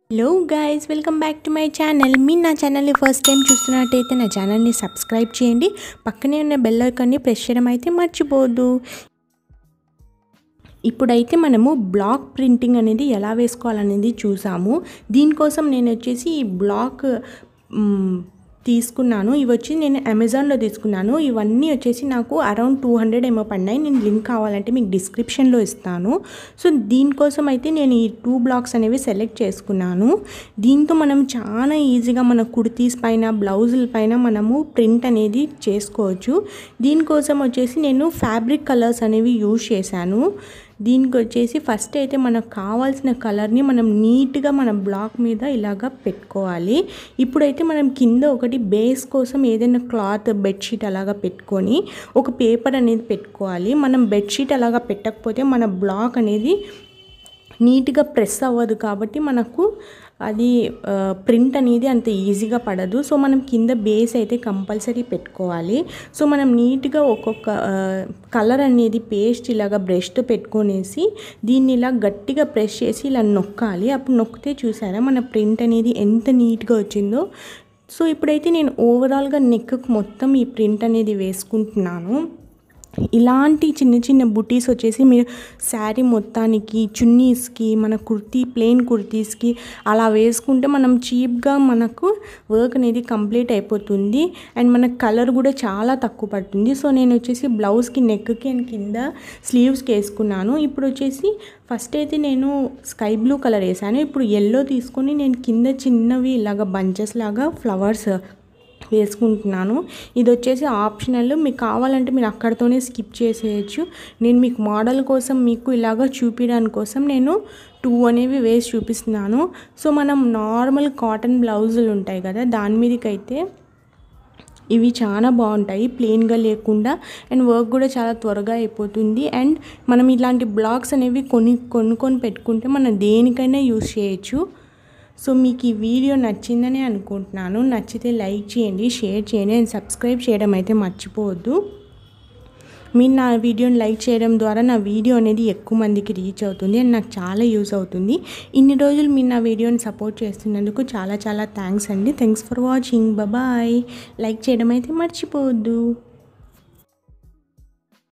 hello guys welcome back to my channel మీరు నా ఛానల్ని ఫస్ట్ టైం చూస్తున్నట్టయితే నా ఛానల్ని సబ్స్క్రైబ్ చేయండి పక్కనే ఉన్న బెల్ ఐకాన్ని ప్రెస్ చేయడం అయితే మర్చిపోవద్దు ఇప్పుడైతే మనము బ్లాక్ ప్రింటింగ్ అనేది ఎలా వేసుకోవాలనేది చూసాము దీనికోసం నేను వచ్చేసి ఈ బ్లాక్ మ్, తీసుకున్నాను ఇవి వచ్చి నేను అమెజాన్లో తీసుకున్నాను ఇవన్నీ వచ్చేసి నాకు అరౌండ్ టూ హండ్రెడ్ ఏమో పడినాయి నేను లింక్ కావాలంటే మీకు డిస్క్రిప్షన్లో ఇస్తాను సో దీనికోసం అయితే నేను ఈ టూ బ్లాక్స్ అనేవి సెలెక్ట్ చేసుకున్నాను దీంతో మనం చాలా ఈజీగా మన కుర్తీస్ పైన బ్లౌజుల పైన మనము ప్రింట్ అనేది చేసుకోవచ్చు దీనికోసం వచ్చేసి నేను ఫ్యాబ్రిక్ కలర్స్ అనేవి యూజ్ చేశాను దీనికి వచ్చేసి ఫస్ట్ అయితే మనకు కావాల్సిన కలర్ని మనం నీట్గా మన బ్లాక్ మీద ఇలాగా పెట్టుకోవాలి ఇప్పుడైతే మనం కింద ఒకటి బేస్ కోసం ఏదైనా క్లాత్ బెడ్షీట్ అలాగా పెట్టుకొని ఒక పేపర్ అనేది పెట్టుకోవాలి మనం బెడ్షీట్ అలాగా పెట్టకపోతే మన బ్లాక్ అనేది నీట్గా ప్రెస్ అవ్వదు కాబట్టి మనకు అది ఆ, ప్రింట్ అనేది అంత ఈజీగా పడదు సో మనం కింద బేస్ అయితే కంపల్సరీ పెట్టుకోవాలి సో మనం నీట్గా ఒక్కొక్క ఆ, కలర్ అనేది పేస్ట్ ఇలాగా బ్రష్తో పెట్టుకొనేసి దీన్ని ఇలా గట్టిగా ప్రెస్ చేసి ఇలా నొక్కాలి అప్పుడు నొక్కితే చూసారా మన ప్రింట్ అనేది ఎంత నీట్గా వచ్చిందో సో ఇప్పుడైతే నేను ఓవరాల్గా నెక్కు మొత్తం ఈ ప్రింట్ అనేది వేసుకుంటున్నాను ఇలాంటి చిన్న చిన్న బుటీస్ వచ్చేసి మీరు శారీ మొత్తానికి చున్నీస్కి మన కుర్తీ ప్లెయిన్ కుర్తీస్కి అలా వేసుకుంటే మనం చీప్గా మనకు వర్క్ అనేది కంప్లీట్ అయిపోతుంది అండ్ మన కలర్ కూడా చాలా తక్కువ పడుతుంది సో నేను వచ్చేసి బ్లౌజ్కి నెక్కి అండ్ కింద స్లీవ్స్కి వేసుకున్నాను ఇప్పుడు వచ్చేసి ఫస్ట్ అయితే నేను స్కై బ్లూ కలర్ వేసాను ఇప్పుడు ఎల్లో తీసుకొని నేను కింద చిన్నవి ఇలాగ బంచెస్ లాగా ఫ్లవర్స్ వేసుకుంటున్నాను ఇది వచ్చేసి ఆప్షనల్ మీకు కావాలంటే మీరు అక్కడతోనే స్కిప్ చేసేయచ్చు నేను మీకు మోడల్ కోసం మీకు ఇలాగ చూపించడానికి కోసం నేను టూ అనేవి వేసి చూపిస్తున్నాను సో మనం నార్మల్ కాటన్ బ్లౌజులు ఉంటాయి కదా దాని మీదకైతే ఇవి చాలా బాగుంటాయి ప్లెయిన్గా లేకుండా అండ్ వర్క్ కూడా చాలా త్వరగా అయిపోతుంది అండ్ మనం ఇలాంటి బ్లాగ్స్ అనేవి కొని కొనుక్కొని పెట్టుకుంటే మనం దేనికైనా యూస్ చేయొచ్చు సో మీకు ఈ వీడియో నచ్చిందని అనుకుంటున్నాను నచ్చితే లైక్ చేయండి షేర్ చేయండి అండ్ సబ్స్క్రైబ్ చేయడం అయితే మర్చిపోవద్దు మీరు నా వీడియోని లైక్ చేయడం ద్వారా నా వీడియో అనేది ఎక్కువ మందికి రీచ్ అవుతుంది అండ్ నాకు చాలా యూస్ అవుతుంది ఇన్ని రోజులు మీరు నా వీడియోని సపోర్ట్ చేస్తున్నందుకు చాలా చాలా థ్యాంక్స్ అండి thanks for watching bye like చేయడం అయితే మర్చిపోవద్దు